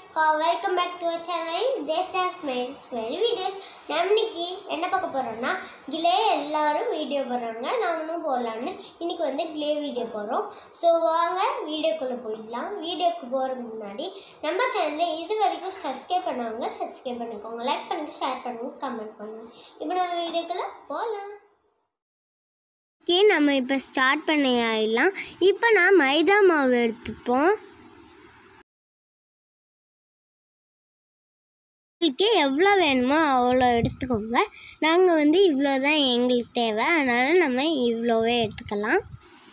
welcome back to our channel தேஸ்டா smile smile videos நம்ம இன்னைக்கு என்ன பார்க்க போகிறோம்னா கிளே எல்லாரும் வீடியோ போடுறாங்க நாமளும் போடலான்னு இன்னைக்கு வந்து கிளே வீடியோ போடுறோம் ஸோ வாங்க வீடியோக்குள்ளே போயிடலாம் வீடியோக்கு போகிறதுக்கு முன்னாடி நம்ம சேனலில் இது வரைக்கும் சப்ஸ்கிரைப் பண்ணவங்க சப்ஸ்கிரைப் பண்ணிக்கோங்க லைக் பண்ணுங்க ஷேர் பண்ணுங்க கமெண்ட் பண்ணுங்க இப்போ நம்ம வீடியோக்குள்ளே போகலாம் ஓகே நம்ம இப்போ ஸ்டார்ட் பண்ண ஆயிடலாம் இப்போ நான் மைதா மாவு எடுத்துப்போம் உங்களுக்கு எவ்வளோ வேணுமோ அவ்வளோ எடுத்துக்கோங்க நாங்கள் வந்து இவ்வளோ தான் எங்களுக்கு தேவை அதனால் நம்ம இவ்வளோவே எடுத்துக்கலாம்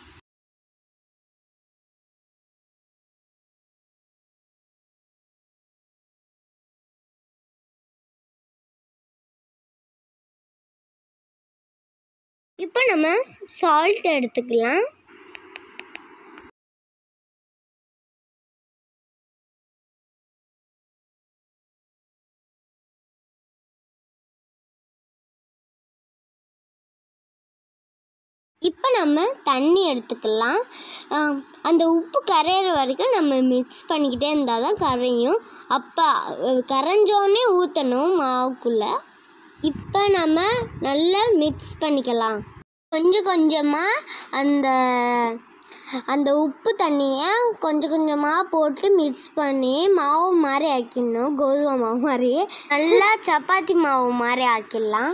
இப்போ நம்ம சால்ட் எடுத்துக்கலாம் இப்போ நம்ம தண்ணி எடுத்துக்கலாம் ஆம், அந்த உப்பு கரையிற வரைக்கும் நம்ம மிக்ஸ் பண்ணிக்கிட்டே இருந்தால் தான் கரையும் அப்போ அஹ், கரைஞ்சோடனே ஊற்றணும் மாவுக்குள்ளே இப்போ நம்ம நல்லா மிக்ஸ் பண்ணிக்கலாம் கொஞ்சம் கொஞ்சமாக அந்த அந்த உப்பு தண்ணியை கொஞ்சம் கொஞ்சமாக போட்டு மிக்ஸ் பண்ணி மாவு மாதிரி ஆக்கிடணும் கோதுமை மாவு மாதிரி நல்லா சப்பாத்தி மாவு மாதிரி ஆக்கிடலாம்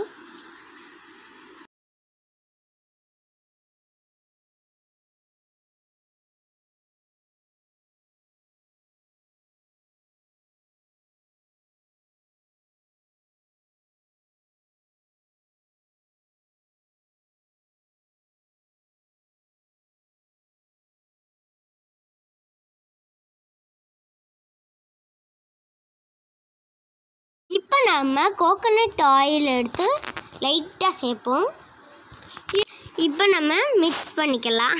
இப்போ நம்ம கோகோனட் ஆயில் எடுத்து லைட்டாக சேர்ப்போம் இப்போ நம்ம மிக்ஸ் பண்ணிக்கலாம்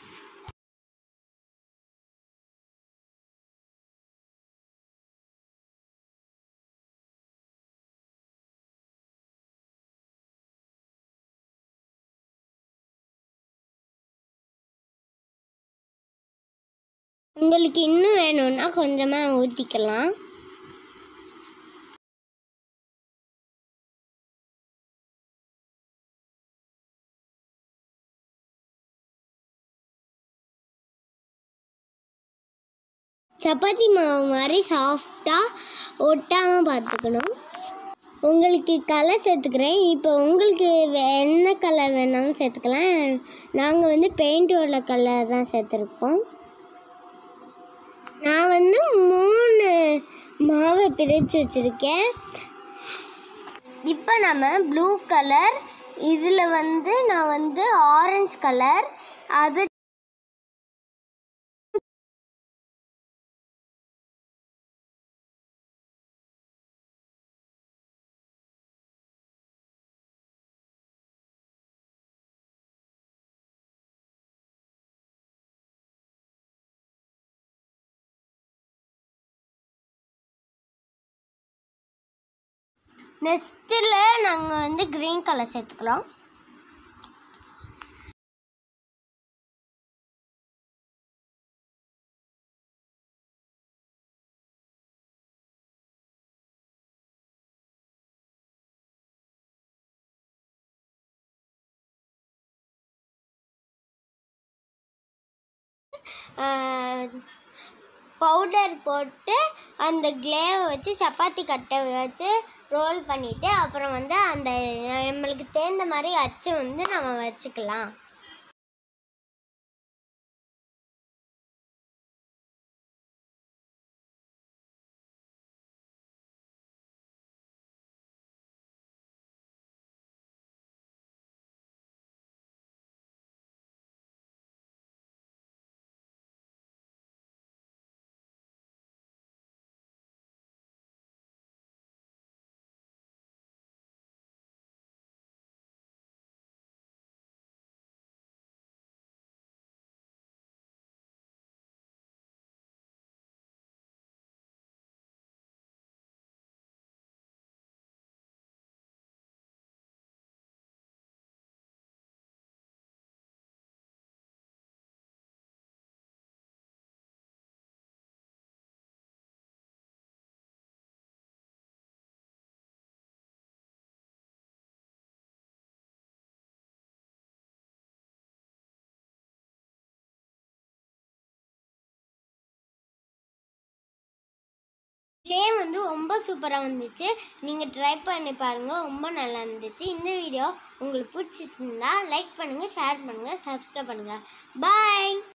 உங்களுக்கு இன்னும் வேணும்னா கொஞ்சமாக ஊற்றிக்கலாம் சப்பாத்தி மாவு மாதிரி சாஃப்டாக ஒட்டாமல் பார்த்துக்கணும் உங்களுக்கு கலர் சேர்த்துக்கிறேன் இப்போ உங்களுக்கு வே- என்ன கலர் வேணாலும் சேர்த்துக்கலாம் நாங்கள் வந்து பெயிண்டோட கலர் தான் சேர்த்துருக்கோம் நான் வந்து மூணு மாவை பிரித்து வச்சுருக்கேன் இப்போ நம்ம ப்ளூ கலர் இதில் வந்து நான் வந்து ஆரஞ்சு கலர் அது நெக்ஸ்ட்டில் நாங்கள் வந்து க்ரீன் கலர் சேர்த்துக்கிறோம் பவுடர் போட்டு அந்த கிளேவை வச்சு சப்பாத்தி கட்டை வச்சு ரோல் பண்ணிவிட்டு அப்புறம் வந்து அந்த நம்மளுக்கு தேர்ந்த மாதிரி அச்சு வந்து நம்ம வச்சுக்கலாம் இதே வந்து ரொம்ப சூப்பராக வந்துச்சு நீங்கள் ட்ரை பண்ணி பாருங்கள் ரொம்ப நல்லா இருந்துச்சு இந்த வீடியோ உங்களுக்கு பிடிச்சிருந்தா லைக் பண்ணுங்கள் ஷேர் பண்ணுங்கள் சப்ஸ்கிரைப் பண்ணுங்கள் பாய்